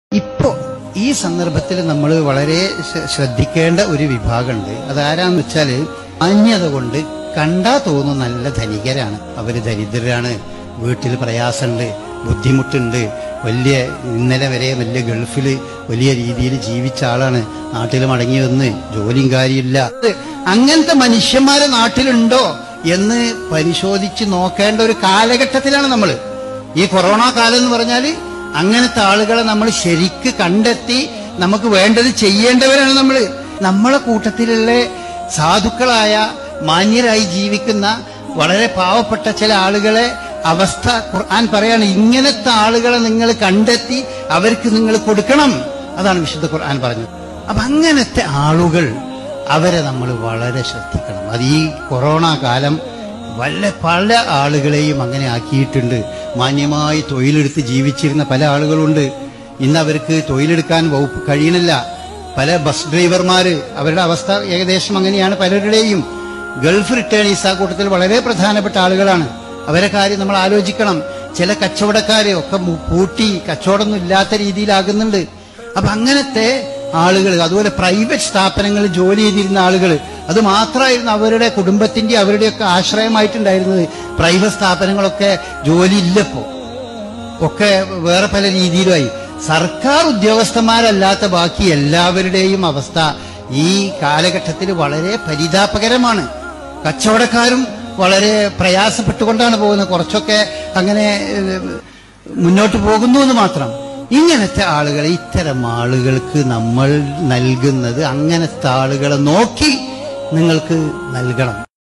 ഇപ്പോ ഈ സന്ദർഭത്തിൽ നമ്മൾ വളരെ ശ്ര- ശ്രദ്ധിക്കേണ്ട ഒരു വിഭാഗമുണ്ട് അതാരാന്ന് വെച്ചാല് അന്യത കൊണ്ട് കണ്ടാ തോന്നും നല്ല ധനികരാണ് അവര് ദരിദ്രരാണ് വീട്ടിൽ പ്രയാസമുണ്ട് ബുദ്ധിമുട്ടുണ്ട് വലിയ ഇന്നലെ വരെ വലിയ ഗൾഫില് വലിയ രീതിയിൽ ജീവിച്ച ആളാണ് നാട്ടിൽ മടങ്ങി വന്ന് ജോലിയും കാര്യമില്ല ഇത് അങ്ങനത്തെ മനുഷ്യന്മാരെ നാട്ടിലുണ്ടോ എന്ന് പരിശോധിച്ച് നോക്കേണ്ട ഒരു കാലഘട്ടത്തിലാണ് നമ്മൾ ഈ കൊറോണ കാലം എന്ന് പറഞ്ഞാല് അങ്ങനത്തെ ആളുകളെ നമ്മൾ ശരിക്ക് കണ്ടെത്തി നമുക്ക് വേണ്ടത് ചെയ്യേണ്ടവരാണ് നമ്മൾ നമ്മളെ കൂട്ടത്തിലുള്ള സാധുക്കളായ മാന്യരായി ജീവിക്കുന്ന വളരെ പാവപ്പെട്ട ചില ആളുകളെ അവസ്ഥ ഖുർആൻ പറയാണ് ഇങ്ങനത്തെ ആളുകളെ നിങ്ങൾ കണ്ടെത്തി അവർക്ക് നിങ്ങൾ കൊടുക്കണം അതാണ് വിശുദ്ധ ഖുർആൻ പറഞ്ഞത് അപ്പൊ അങ്ങനത്തെ ആളുകൾ അവരെ നമ്മൾ വളരെ ശ്രദ്ധിക്കണം അത് ഈ കൊറോണ കാലം വല്ല പല ആളുകളെയും അങ്ങനെ ആക്കിയിട്ടുണ്ട് മാന്യമായി തൊഴിലെടുത്ത് ജീവിച്ചിരുന്ന പല ആളുകളുണ്ട് ഇന്ന് അവർക്ക് തൊഴിലെടുക്കാൻ വകുപ്പ് കഴിയണില്ല പല ബസ് ഡ്രൈവർമാര് അവരുടെ അവസ്ഥ ഏകദേശം അങ്ങനെയാണ് പലരുടെയും ഗൾഫ് റിട്ടേണീസ് ആ കൂട്ടത്തിൽ വളരെ പ്രധാനപ്പെട്ട ആളുകളാണ് അവരെ കാര്യം നമ്മൾ ആലോചിക്കണം ചില കച്ചവടക്കാരെ ഒക്കെ മു- പൂട്ടി കച്ചവടമൊന്നും ഇല്ലാത്ത രീതിയിലാകുന്നുണ്ട് അപ്പൊ അങ്ങനത്തെ ആളുകൾ അതുപോലെ പ്രൈവറ്റ് സ്ഥാപനങ്ങളിൽ ജോലി ചെയ്തിരുന്ന ആളുകൾ അത് മാത്രമായിരുന്നു അവരുടെ കുടുംബത്തിന്റെ അവരുടെയൊക്കെ ആശ്രയമായിട്ടുണ്ടായിരുന്നത് പ്രൈവറ്റ് സ്ഥാപനങ്ങളൊക്കെ ജോലി ഇല്ലപ്പോ ഒക്കെ വേറെ പല രീതിയിലുമായി സർക്കാർ ഉദ്യോഗസ്ഥന്മാരല്ലാത്ത ബാക്കി എല്ലാവരുടെയും അവസ്ഥ ഈ കാലഘട്ടത്തിൽ വളരെ പരിതാപകരമാണ് കച്ചവടക്കാരും വളരെ പ്രയാസപ്പെട്ടുകൊണ്ടാണ് പോകുന്നത് കുറച്ചൊക്കെ അങ്ങനെ ഏഹ്, മുന്നോട്ട് പോകുന്നു എന്ന് മാത്രം ഇങ്ങനത്തെ ആളുകൾ ഇത്തരം ആളുകൾക്ക് നമ്മൾ നൽകുന്നത് അങ്ങനത്തെ ആളുകളെ നോക്കി നിങ്ങൾക്ക് നൽകണം